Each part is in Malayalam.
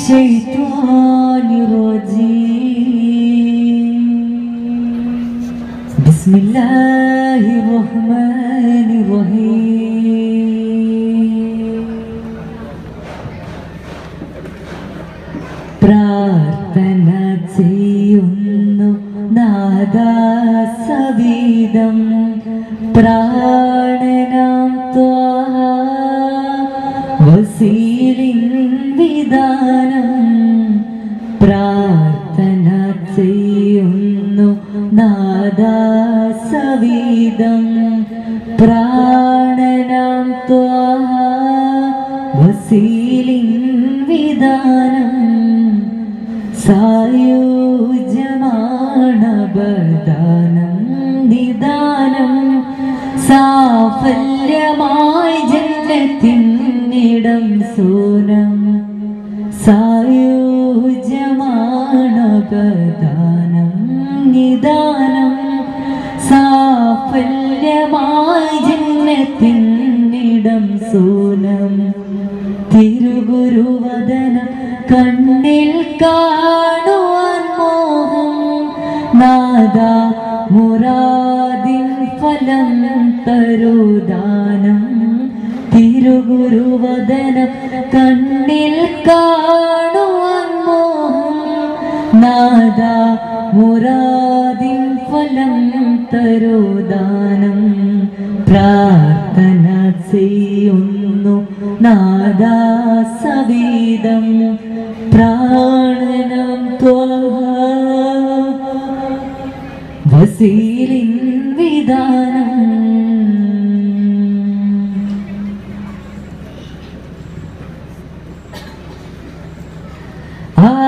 الشيطان الرجيم بسم الله الرحمن الرحيم പ്രാർത്ഥന ചെയ്യുന്നു നാദാസവീതം പ്രാണനാം ത്വാഹ വസീലിൻ വിധാനം പ്രാർത്ഥന ചെയ്യുന്നു നാദാസവീതം പ്രാണനാം ത്വാഹ വസീലിൻ വിധാനം സായുജമാണബദാനം നിദാനം സാഫല്യമായി ജന്മത്തിന്നിടം സൂനം സായുജമാണബദാനം നിദാനം സാഫല്യമായി ജന്മത്തിന്നിടം സൂനം തിരുഗുരുവദന കണ്ണിൽ കാണുവാൻ മോഹം നാദ മുറാദിൻ ഫലം തരുദാനം തിരുഗുരുവദന കണ്ണിൽ കാണുവാൻ മോഹം നാദ മുറാദിൻ ഫലം തരുദാനം പ്രാർത്ഥന ചെയ്യുന്നു നാദാസവീതം പ്രാണനം വസീലിൻ വിധാനം ആ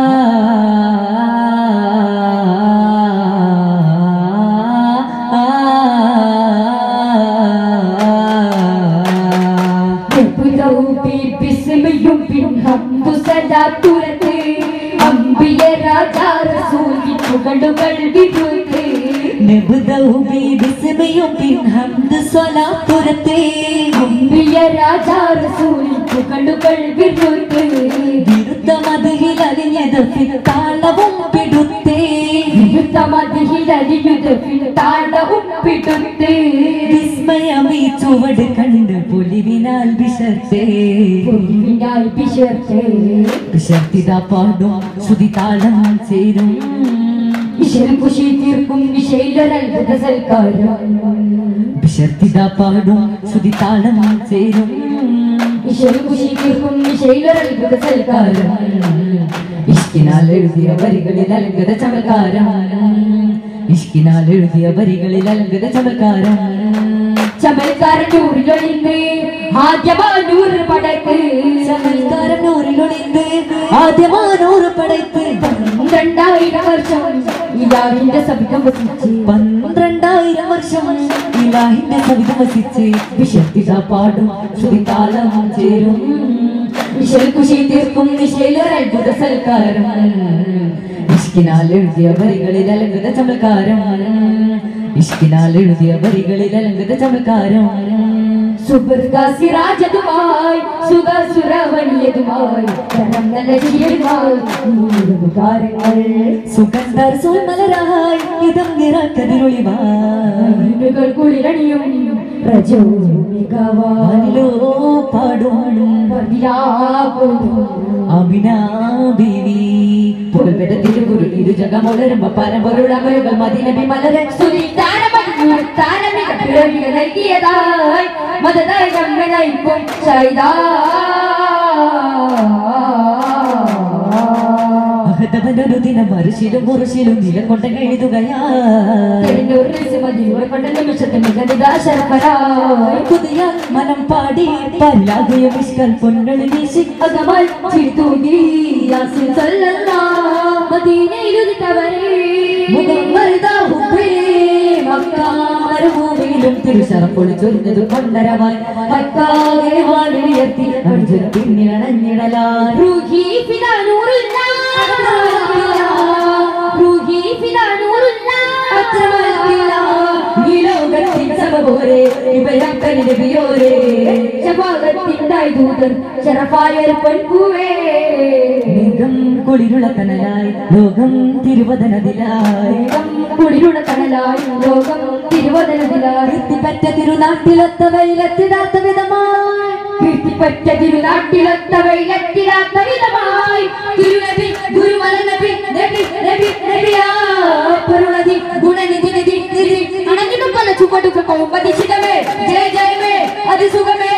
ബിസ്മയും പിൻഹംദു സലാത്തുരത്ത് അമ്പിയ രാജാ റസൂലി പുകളുകൾ വിരുത്ത് نبدأ ببسمهم بالحمد صلاة رتي അമ്പിയ രാജാ റസൂലി പുകളുകൾ വിരുത്ത് വിരുദ്ധ മതിയിൽ അലിഞ്ഞത് താളവും പിടുത്തേ വിരുദ്ധമതിഹിലരിയുത് താളവും പിടുത്ത് വിസ്മയം ഈ ചുവട് കണ്ട് പൊലിവിനാൽ വിശർത്തേ പൊലിവിനാൽ വിശർത്ത് വിശർത്തിത പാടും ശ്രുതി താളം ചേരും വിശൽ കുശി തീർക്കും വിശൈലൊരത്ഭുത സൽക്കാരം വിശർത്തിത പാടും ശ്രുതി താളം ചേരും വിശൽ കുശി തീർക്കും വിശൈലൊരത്ഭുത സൽക്കാരം ഇഷ്കിനാൽ എഴുതിയ വരികളിൽ അലങ്കത ചമൽക്കാരം ഇഷ്കിനാൽ എഴുതിയ വരികളിൽ അലങ്കത ചമൽക്കാരം ചമൽക്കാരൻ നൂറിലൊളിന്ന് ആദ്യമാനൂർ പടക്ക് ചമൽക്കാരം നൂറിലൊളിந்து ആദ്യമാനൂറ് പടയ്ത്ത് രണ്ടായിരം വർഷം ഇലാഹിന്റെ സബിതം വസിച്ച് പന്ത്രണ്ടായിരം വർഷം ഇലാഹിന്റെ സവിധ വസിച്ച് വിശക്തിത പാടും ശ്രുതിതാളം ചേരും വിശൽ കുശി തീർക്കും വിശയിലൊരത്ഭുത സൽക്കാരം ഇഷ്കിനാൽ എഴുതിയ വരികളിൽ അലങ്കത ചമൽക്കാരം ഇഷ്കിനാൽ എഴുതിയ വരികളിൽ അലങ്കത ചമൽക്കാരം സുബർഗാസിരാജതുമായി സുഖസുരവണിയതുമായി ലക്ഷ്യമായി ഉപകാരങ്ങൾ സുഗന്ധർ സോമലരായി ഇതം നിറക്കതിരൊളിവായി കൾ കുളിരണിയും രജോ മികവാനിലോ വാനിലോ പാടും അമിനാ ബീവി പുകൾപെട്ട തിരുകുരു ഇരുജകമുളരുമ്പ പരമ്പൊരുളമരുകൾ മതിനബി മലരെ നൽകിയതായി മതതായി നമ്മെ നയിക്കും മഹതവനൊരു ദിനം മറുശിലും മുറുശിലും നിലകൊണ്ട എഴുതുകയാ പുതിയ മനം പാടി പല്ലാകയ വിഷ്കൽ പൊന്നളി വീശി അകമാൽ ചിരിത്തൂകി യാസിൻ സല്ലല്ലാഹ് മദീനയിലുദിത്തവരേ മുഖം വലുതാവുമ്പേ മക്കാമരുഭൂമിയിലും തിരുശറം പൊളിച്ചൊരിഞ്ഞത് കൊണ്ടരമായി മക്കാകെ വാലുയർത്തി അർജുന പിന്നിലണഞ്ഞിടലാൻ റൂഹി ഫിദാ നൂറുല്ലാ റൂഹി ഫിദാ നൂറുല്ലാ ഈ ലോകത്തിൻ സമപോരെ ഇവരക്കനിന്റെ പിയോരെ ശപാകത്തിൻ്റെ ദൂതർ ശരഫായ ഒരു പൊൻപൂവേ മേഘം കുളിരുള്ള കനലായി ലോകം തിരുവതനതിലായി വേഗം കുളിരുള്ള കടലായി ലോകം തിരുവതനത്തിലായി കീർത്തിപ്പറ്റ തിരുനാട്ടിലൊത്ത വെയിലെത്തിടാത്ത വിധമായി കീർത്തിപ്പറ്റ തിരുനാട്ടിലൊത്ത വെയിലെത്തിടാത്ത വിധമായി തിരുനബി ഗുരുമല നബി നബി നബി നബിയാ പൊരുളതി ഗുണനിധി നിധി നിധി അണഞ്ഞിട്ടു പല ചുവടുകൾ കോമ്പതിച്ചിടമേ ജയ ജയമേ അതിസുഖമേ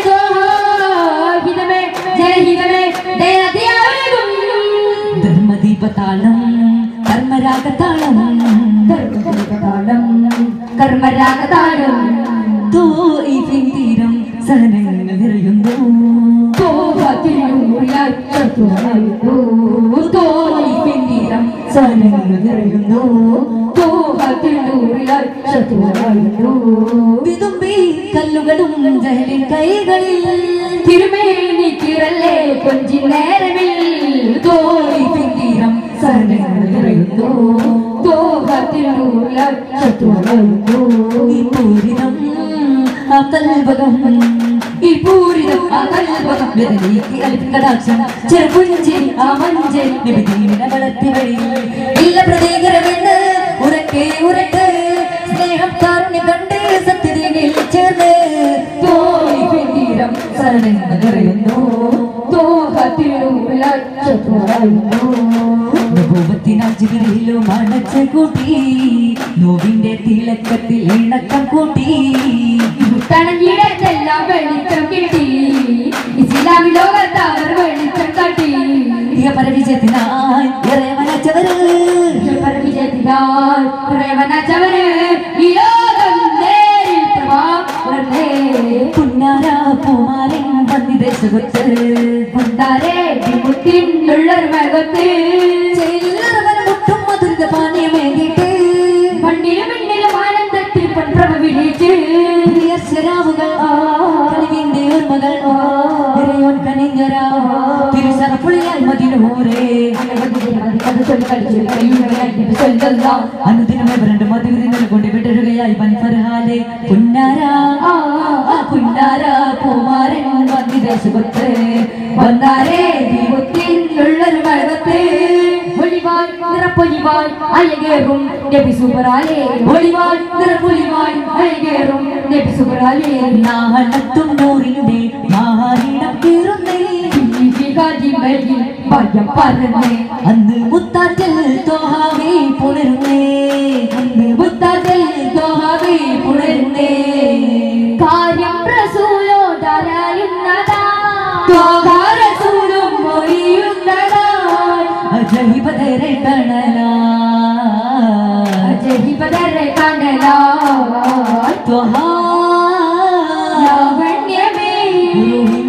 ഹിതമേ ജയഹിതമേ ദയതിയാകും ധർമ്മദീപതാളം കർമ്മരാഗതാളം കർമ്മരാഗതാളം കർമ്മരാഗതാളം തോ ഈ തീരം സഹനങ്ങൾ നിറയുന്നു തോഹത്തിലൂറിയായി ചത്തുവായിരുന്നു തോണി പിന്നീരം സഹനങ്ങൾ നിറയുന്നു തോഹത്തിലൂറിയായി ചത്തുവായിരുന്നു വിതുമ്പി കല്ലുകളും ജഹലിൻ കൈകളിൽ തിരുമേനി കിറല്ലേ കൊഞ്ചി നേരമിൽ തോണി പിന്നീരം സഹനങ്ങൾ നിറയുന്നു തോഹത്തിലൂറിയായി ചത്തുവായിരുന്നു ഈ പൂരിതം ആ കൽവകം ഈ പൂരിതം അകൽവകം വെതലീക്ക് അൽക്കടാക്ഷം ചെറുപുഞ്ചിരി ആ മഞ്ചരി നിബിധീനെ വളർത്തി വഴി ഇല്ല പ്രതീകരമെന്ന് ഉറക്കെ ഉറക്കെ സ്നേഹം കാരുണ്യം കണ്ട് സത്യതയിൽ ചേർന്ന് തോണി പിന്നീരം സരണങ്ങൾ നിറയുന്നു തോഹത്തിലൂറിയായി ചത്തുവായിരുന്നു അനുഭവത്തിനാൽ ജിഗിരിയിലും അണച്ച് കൂട്ടി നോവിന്റെ തിളക്കത്തിൽ ഇണക്കം കൂട്ടി തണഞ്ഞിടത്തെല്ലാം വെളിച്ചം കിട്ടി ഇസ്ലാമി ലോകത്ത് അവർ വെളിച്ചം കാട്ടി പരവിജയത്തിനായി ഇറയവനച്ചവര് വിജയത്തിനാൽ പ്രേമനച്ചവര് ഈ ലോകം നേരിൽ പ്രഭാവർന്നേ പുന്നാര പൂമാരൻ വന്നിദേശത്ത് കൊണ്ടാരേ വിമുത്തിനുള്ളൊരു മകത്ത് ചില്ലറവന മുട്ടും മധുരിത പാനീയമേകിട്ട് മണ്ണിലും മിണ്ണിലും ആനന്ദത്തിൽ പൊൻപ്രഭ വിളിച്ച് പ്രിയശരാവുകൾ കനിവിന്റെ ഓർമ്മകൾ ഇറയോൻ കനിഞ്ഞര തിരുസറപ്പുളിയാൽ മതിനൂരേ അനുദിനമേ രണ്ട് മധുരിതങ്ങൾ കൊണ്ട് വിടരുകയായി വൻഫർഹാലെ പുന്നാര പുന്നാര പൂമാരൻ വന്നിദേശത്ത് വന്നാരേ വിമുത്തിനുള്ളൊരു മകത്ത് ഒളിവാൾ നിറപ്പൊലിവാൾ അയകേറും നബി സുബറാലേ ഒളിവാൾ നിറപ്പൊലിവാൾ അയകേറും നബി സുബറാലേ നാളത്തും നൂറിന്റെ നാളിടം കീറുന്നേ ഭയം പറഞ്ഞേ അന്ന് മുത്താറ്റൽ തോഹാവേ പുണരുന്നേ അന്ന് മുത്താറ്റൽ തോഹാവേ പുണരുന്നേ കാര്യം പ്രസൂലോടറിയുന്നതാ തോഹാരസൂലും മൊഴിയുന്നതാ അജഹിബദരെ കണലാ ജഹിപതരെ കണ്ടലാൽ ത്വഹാ ലാവണ്യമേ ഗുരുവിൻ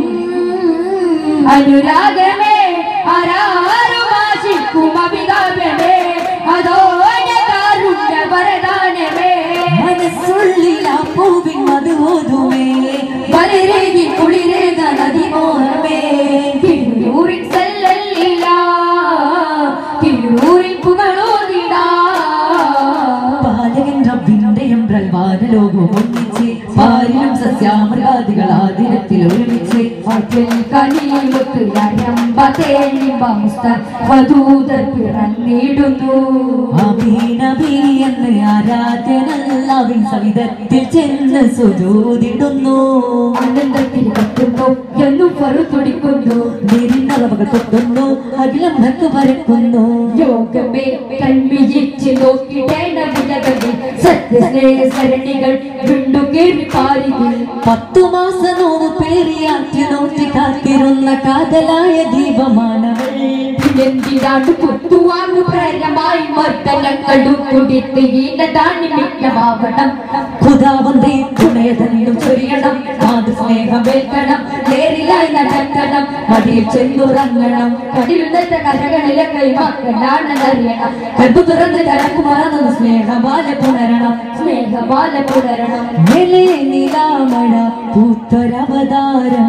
അനുരാഗമേ ആരാരുമാശിക്കും അഭികാമ്യമേ അതോടെ കാരുണ്യ വരദാനമേ മനസ്സുള്ളിൽ ആ പൂവിൻ മധുവോതുമേ വരരേകി കുളിരേക നദിമോഹമേ തിരുവൂരിൻ സെല്ലല്ലില്ല തിരുവൂരിൻ പുകളോതിടാ പാലകൻ റബ്ബിന്റെ എംബ്രൽവാന ലോകം ഒന്നിച്ച് പാലിലും സസ്യാമൃഗാദികൾ ആദിനത്തിൽ ഒരുമിച്ച് കനിയൊത്ത് രമ്പതേണിമ്പ മുസ്തഫദൂതർ പിറന്നിടുന്നു അബീനബി എന്ന് ആരാധനല്ലാവിൻ സവിധത്തിൽ ചെന്ന് സുജൂതിടുന്നു ആനന്ദത്തിൽ കത്തുന്നു എന്നും പറുതുടിക്കുന്നു നിരിന്നറവകൾ തൊട്ടുന്നു അഖിലം ഭക്തു പരക്കുന്നു യോഗമേ കൺവിജിച്ച് നോക്കിടേണ്ട വിലകളിൽ സത്യസ്നേഹ സരണികൾ വീണ്ടുകേറി പാരികൾ പത്തു മാസ നോവ് പേറിയാറ്റി നോക്കി കാത്തിരുന്ന കാതലായ ദീപമാനവൾ എന്തിനാണ് കുത്തുവാങ്ങു പ്രേരമായി മർദ്ദനങ്ങളും കുടിത്ത് ഈനതാണ് മിക്കമാവണം ഖുദാവന്തേ തുണയതെന്നും ചൊരിയണം മാതൃസ്നേഹമേൽക്കണം നേരിലായി നടക്കണം മടിയിൽ ചെന്നുറങ്ങണം കടിലുന്നത്തെ കഥകളിലെ കൈമാക്കലാണെന്നറിയണം കൽബ് തുറന്ന് കടക്കുമാറുന്ന സ്നേഹമാല പുണരണം സ്നേഹമാല പുലരണം മേലെ നിലാമഴ പൂത്തൊരവതാരം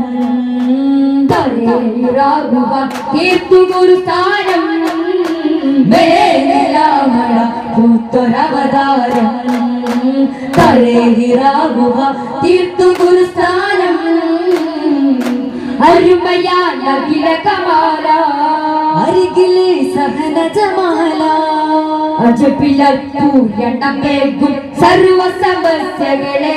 തലയിറാകുക തീർത്തുകൊരു സ്ഥാനം മേലെ നിലാമഴ പൂത്തൊരവതാരം തലേഹിറാകുക തീർത്തു ഗുരുസ്ഥാനം അരുമയാൻ അഖില കമാല അരികിലെ സഹന ജമാല അജപിലും സർവ സമസ്യകളെ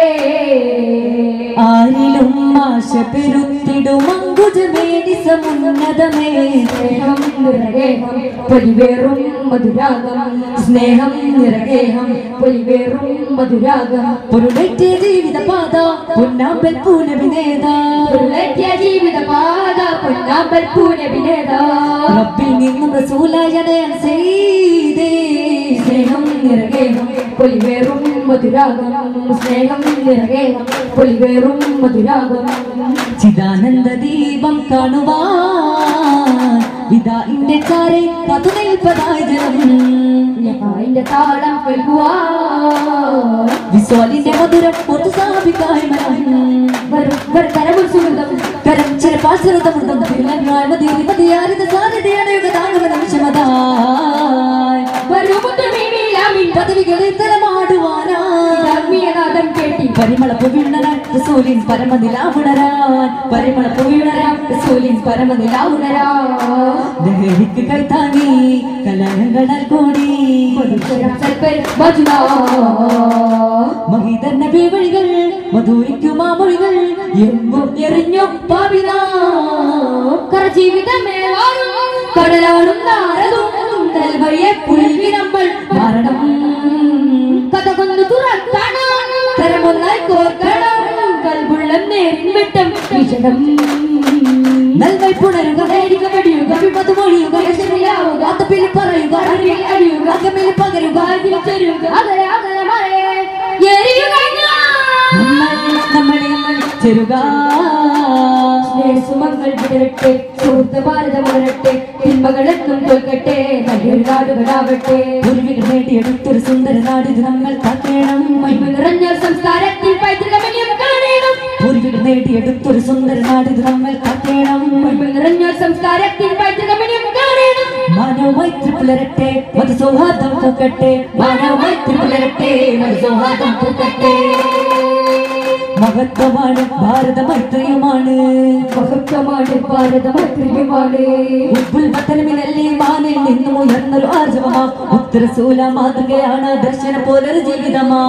ആരിലും ആശ പെരുത്തിടും അങ്കുജമേനി സമുന്നതമേ സ്നേഹം നിറകേഹം പൊലിവേറും മധുരാഗം സ്നേഹം നിറകേഹം പൊലിവേറും മധുരാഗം പൊരുളേറ്റ ജീവിത പാത പൊന്നാമ്പൽ പൂനവിനേത ഉരുളറ്റിയ ജീവിത പാത പൊന്നാമ്പൽ പൂനവിനേത റബ്ബിൽ നിന്നും റസൂലായ നയൻ ചെയ്തേ സ്നേഹം നിറകേഹം പൊലിവേറും മധുരാഗം സ്നേഹം നിറകേഹം പൊലിവേറും മധുരാഗം ചിദാനന്ദ ദീപം കാണുവാൻ ഇതാ ഇന്റെ ചാരെ കതു നിൽപ്പതായി ജനം അതിന്റെ താളം കേൾക്കുവാൻ വിസ്വാലിന്റെ മധുരം ഒത്തു സ്ഥാപിക്കായി മനം വരും വരും കരമുൽ സുഗന്ധം കരം ചിരപാശ്രതമൃതം തിരുനന്മാർ മതിരി മതിയാരിത സാധ്യതയാണ് യുഗതാഗമ നിമിഷമതായി വരൂ മുത്തുമീമിലാമിൻ പദവികളെ തലമാടുവാനായി ആത്മീയനാദം കേട്ടി പരിമളപ്പു വീണരാൻ റസൂലിൻ പരമനിലാവുണരാൻ പരിമളപ്പു വീണരാൻ റസൂലിൻ പരമനിലാവുണരാ ലഹരിക്ക് കൈത്താങ്ങി കലഹങ്ങളാൽ കൂടി മധുരം സൽപ്പൽ മധുരാ മഹിതർ നബി വഴികൾ മധുരിക്കും ആ മൊഴികൾ എങ്ങും എറിഞ്ഞു പാവിനാ കരജീവിതമേ വാഴും കടലാടും നാരതും നെൽവയെ പുൽകി നമ്മൾ മരണം കഥ കൊന്നു തുറക്കണം കരമൊന്നായി കോർക്കണം കൽബുള്ളം നേരിൻ വിട്ടം വിഷണം നൽകൈ പുണരുക കടലിക വെടിയുക വിപത്ത് മൊഴിയുക വിഷമിലാവുക കാത്തപ്പിൽ പറയുക അറിവിൽ അടിയുക അകമിൽ പകരുക കാതിൽ ചെരുക അകലെ അകലെ മറയെ എരിയുക നമ്മൾ നമ്മളെ ചെറുക സുമങ്ങൾ വിടരട്ടെ സുഹൃത്ത് ഭാരതം ഉണരട്ടെ തിന്മകളെന്നും തോൽക്കട്ടെ നല്ലൊരു നാടുകളാവട്ടെ പൂർവികൾ നേടിയെടുത്തൊരു സുന്ദര നാടിത് നമ്മൾ കാക്കേണം മഹിമ നിറഞ്ഞ സംസ്കാരത്തിൽ പൈതൃകമന്യം കാണണം പൂർവികൾ നേടിയെടുത്തൊരു സുന്ദര നാടിത് നമ്മൾ കാക്കേണം മഹിമ നിറഞ്ഞ സംസ്കാരത്തിൽ പൈതൃകമന്യം കാണണം മാനവമൈത്രി പുലരട്ടെ മത സൗഹാർദ്ദം പൂക്കട്ടെ മാനവമൈത്രി പുലരട്ടെ മത സൗഹാർദ്ദം പൂക്കട്ടെ മഹത്വമാണ് ഭാരതമൈത്രിയുമാണ് മഹത്വമാണ് ഭാരതമത്രിയുമാണ് ഉപ്പുൽ പത്തനമിലല്ലേ മാനിൽ നിന്നും ഉയർന്നൊരു ആർജവമാ ഉത്തരസൂല മാതൃകയാണ് ദർശന പോലൊരു ജീവിതമാ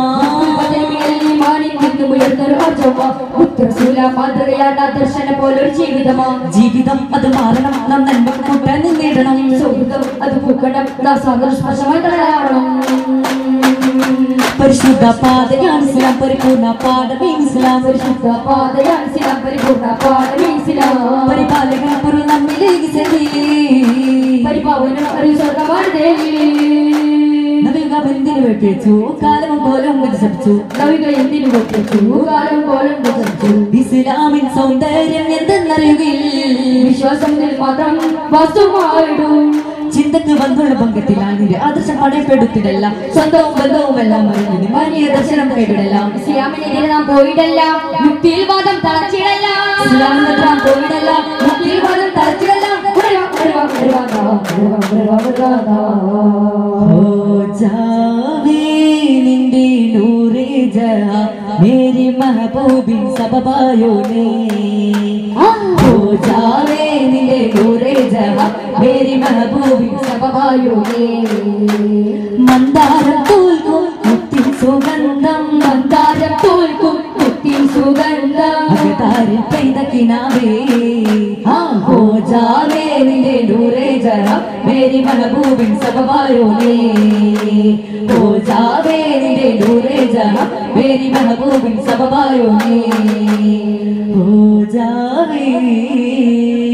ഉത്തരശൂല മാതൃകയാണ് ദർശന പോലൊരു ജീവിതമാ ജീവിതം അത് മാറണം നാം നന്മ കൂട്ടാൻ നിന്നിടണം സൗഹൃദം അത് പൂക്കണം നാം സന്തോഷമായി കളയാടണം പരിശുദ്ധ പാതയാണ് ഇസ്ലാം പരിപൂർണ പാഠമേ ഇസ്ലാം പരിശുദ്ധ പാതയാണ് ഇസ്ലാം പരിപൂർണ പാഠമേ ഇസ്ലാം പരിപാലകൻ പൊരുൾ നമ്മിലേക്ക് ചെല്ലി പരിപാവനം ഒരു സ്വർഗമാണ് ദേവി നവയുഗം എന്തിനു വെട്ടിച്ചു കാലം പോലും വികസിപ്പിച്ചു കവികൾ എന്തിനു വെപ്പിച്ചു കാലം പോലും വികസിച്ചു ഇസ്ലാമിൻ സൗന്ദര്യം എന്തെന്നറിയുകയിൽ വിശ്വാസത്തിൽ മാത്രം വസ്തുവായിടും ചിന്തക്ക് വന്നുള്ള പങ്കത്തിലാണ് ആദർശം പടയപ്പെടുത്തിടല്ല സ്വന്തവും ബന്ധവും എല്ലാം അറിഞ്ഞു മാനിയ ദർശനം കൈവിടല്ല ഇസ്ലാമിനെതിരെ നാം പോയിടല്ല യുക്തിയിൽ വാദം തളച്ചിടല്ല ഇസ്ലാമിന്റെ നാം പോയിടല്ല മുക്തിയിൽ വാദം തളച്ചിടല്ല ഉടവാ, ഉടവാ, ഉടവാ, ഉടവാ, ഉടവാ, ഉടവാ, ഉടവാ. हो जावे निंदे नूरे जहा मेरी महबूबिन सबबायो ने हो जावे निंदे नूरे जहा मेरी महबूबिन सबबायो ने മന്ദാരം തോൽക്കും മുത്തിൻ സുഗന്ധം മന്ദാരം തോൽക്കും മുത്തിൻ സുഗന്ധം അകതാരിൽ പെയ്ത കിനാവേ ആ ഹോ ജാവേ നിന്റെ നൂറേ ജറ മേരി മഹബൂബിൻ സബവായോ നീ ഹോ ജാവേ നിന്റെ നൂറേ ജറ മേരി മഹബൂബിൻ സബവായോ നീ ഹോ ജാവേ